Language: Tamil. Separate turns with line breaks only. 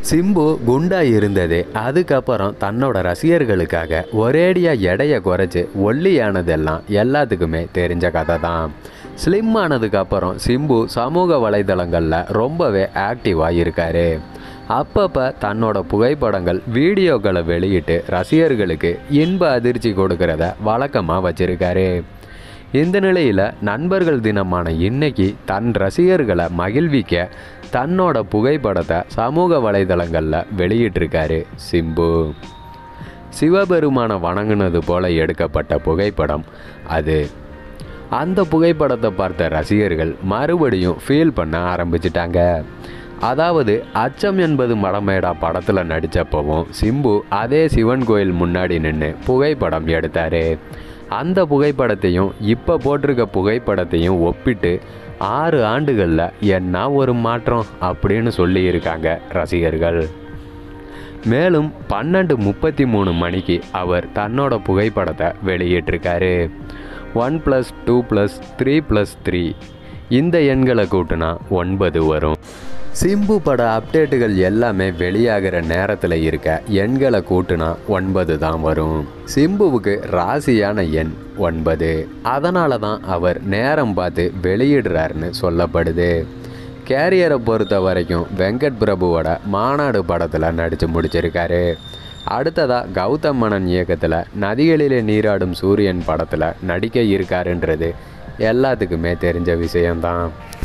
சிம்பு குண்டா இருந்தது அதுக்கப்புறம் தன்னோட ரசிகர்களுக்காக ஒரேடியா எடையை குறைச்சி ஒல்லியானதெல்லாம் எல்லாத்துக்குமே தெரிஞ்ச கதை தான் ஸ்லிம் ஆனதுக்கப்புறம் சிம்பு சமூக வலைதளங்களில் ரொம்பவே ஆக்டிவாக இருக்காரு அப்பப்போ தன்னோட புகைப்படங்கள் வீடியோக்களை வெளியிட்டு ரசிகர்களுக்கு இன்ப அதிர்ச்சி கொடுக்கறத வழக்கமாக வச்சிருக்காரு இந்த நிலையில் நண்பர்கள் தினமான இன்னைக்கு தன் ரசிகர்களை மகிழ்விக்க தன்னோட புகைப்படத்தை சமூக வலைதளங்களில் வெளியிட்டிருக்காரு சிம்பு சிவபெருமானை வணங்குனது போல எடுக்கப்பட்ட புகைப்படம் அது அந்த புகைப்படத்தை பார்த்த ரசிகர்கள் மறுபடியும் ஃபீல் பண்ண ஆரம்பிச்சிட்டாங்க அதாவது அச்சம் என்பது மடமேடா படத்தில் நடித்தப்பவும் சிம்பு அதே சிவன் கோயில் முன்னாடி நின்று புகைப்படம் எடுத்தார் அந்த புகைப்படத்தையும் இப்போ போட்டிருக்க புகைப்படத்தையும் ஒப்பிட்டு ஆறு ஆண்டுகளில் என்ன ஒரு மாற்றம் அப்படின்னு சொல்லியிருக்காங்க ரசிகர்கள் மேலும் பன்னெண்டு முப்பத்தி மூணு மணிக்கு அவர் தன்னோட புகைப்படத்தை வெளியிட்டிருக்காரு one plus two plus three plus three இந்த எண்களை கூட்டினா ஒன்பது வரும் சிம்பு பட அப்டேட்டுகள் எல்லாமே வெளியாகிற நேரத்தில் இருக்க எண்களை கூட்டினா ஒன்பது தான் வரும் சிம்புவுக்கு ராசியான எண் ஒன்பது அதனால தான் அவர் நேரம் பார்த்து வெளியிடுறாருன்னு சொல்லப்படுது கேரியரை பொறுத்த வரைக்கும் வெங்கட் பிரபுவோட மாநாடு படத்தில் நடித்து முடிச்சிருக்காரு அடுத்ததாக கௌதம் மணன் இயக்கத்தில் நதிகளிலே நீராடும் சூரியன் படத்தில் நடிக்க இருக்காருன்றது எல்லாத்துக்குமே தெரிஞ்ச விஷயம்தான்